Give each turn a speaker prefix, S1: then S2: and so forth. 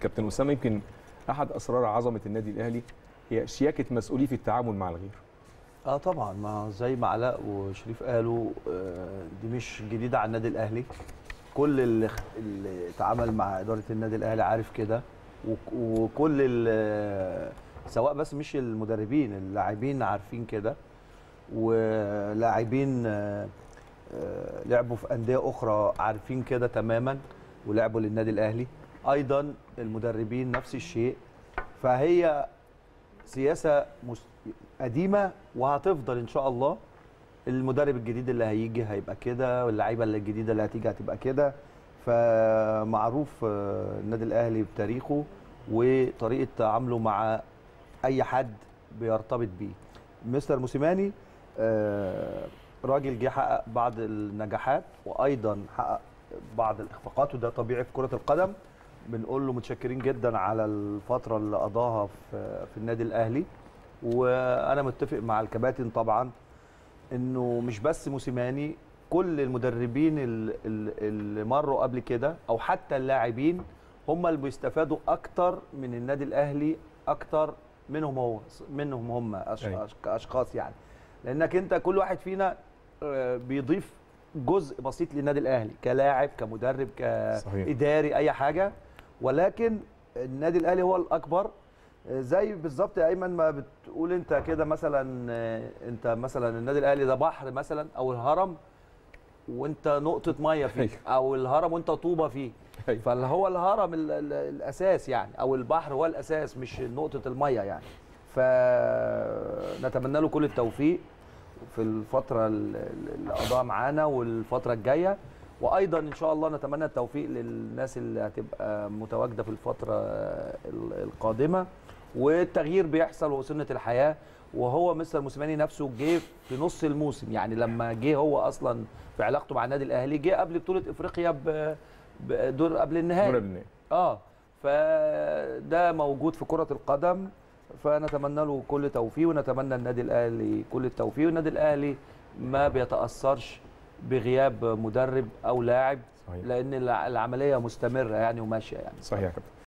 S1: كابتن اسامه يمكن احد اسرار عظمه النادي الاهلي هي شياكه مسؤوليه في التعامل مع الغير
S2: اه طبعا ما زي ما علاء وشريف قالوا آه، دي مش جديده على النادي الاهلي كل اللي اللي اتعامل مع اداره النادي الاهلي عارف كده وك- وكل ال- سواء بس مش المدربين اللاعبين عارفين كده ولاعبين آه، آه، لعبوا في انديه اخرى عارفين كده تماما ولعبوا للنادي الاهلي ايضا المدربين نفس الشيء فهي سياسه مس- قديمه وهتفضل ان شاء الله المدرب الجديد اللي هيجي هيبقى كده واللعيبه اللي الجديده اللي هتيجي هتبقى كده فمعروف آه، النادي الاهلي بتاريخه وطريقه تعامله مع اي حد بيرتبط بيه مستر موسيماني آه، راجل جه حقق بعض النجاحات وايضا حقق بعض الاخفاقات وده طبيعي في كره القدم بنقول له متشكرين جدا على الفتره اللي قضاها في في النادي الاهلي وانا متفق مع الكباتن طبعا انه مش بس موسيماني كل المدربين ال- ال- اللي مروا قبل كده او حتى اللاعبين هم اللي بيستفادوا اكتر من النادي الاهلي اكتر منهم هو منهم هم أش-
S1: أيوة.
S2: أش- كاشخاص يعني لانك انت كل واحد فينا آه، بيضيف جزء بسيط للنادي الاهلي كلاعب كمدرب
S1: صحيح.
S2: كاداري اي حاجه ولكن النادي الاهلي هو الاكبر آه، زي بالظبط يا ايمن ما بتقول انت كده مثلا آه، انت مثلا النادي الاهلي ده بحر مثلا او الهرم وانت نقطه ميه فيه
S1: أيوة.
S2: او الهرم وانت طوبه فيه
S1: أيوة.
S2: فاللي هو الهرم ال ال الاساس يعني او البحر هو الاساس مش نقطه الميه يعني فنتمنى له كل التوفيق في الفتره ال- ال- اللي قضاها معانا والفتره الجايه وايضا ان شاء الله نتمنى التوفيق للناس اللي هتبقى متواجده في الفتره ال- القادمه والتغيير بيحصل وسنه الحياه وهو مستر موسيماني نفسه جه في نص الموسم يعني لما جه هو اصلا في علاقته مع النادي الاهلي جه قبل بطوله افريقيا ب- بدور قبل النهائي
S1: دور النهائي.
S2: اه فده موجود في كرة القدم فنتمنى له كل توفيق ونتمنى النادي الاهلي كل التوفيق والنادي الاهلي ما بيتاثرش بغياب مدرب او لاعب
S1: صحيح
S2: لان الع- العمليه مستمره يعني وماشيه يعني
S1: صحيح يا كابتن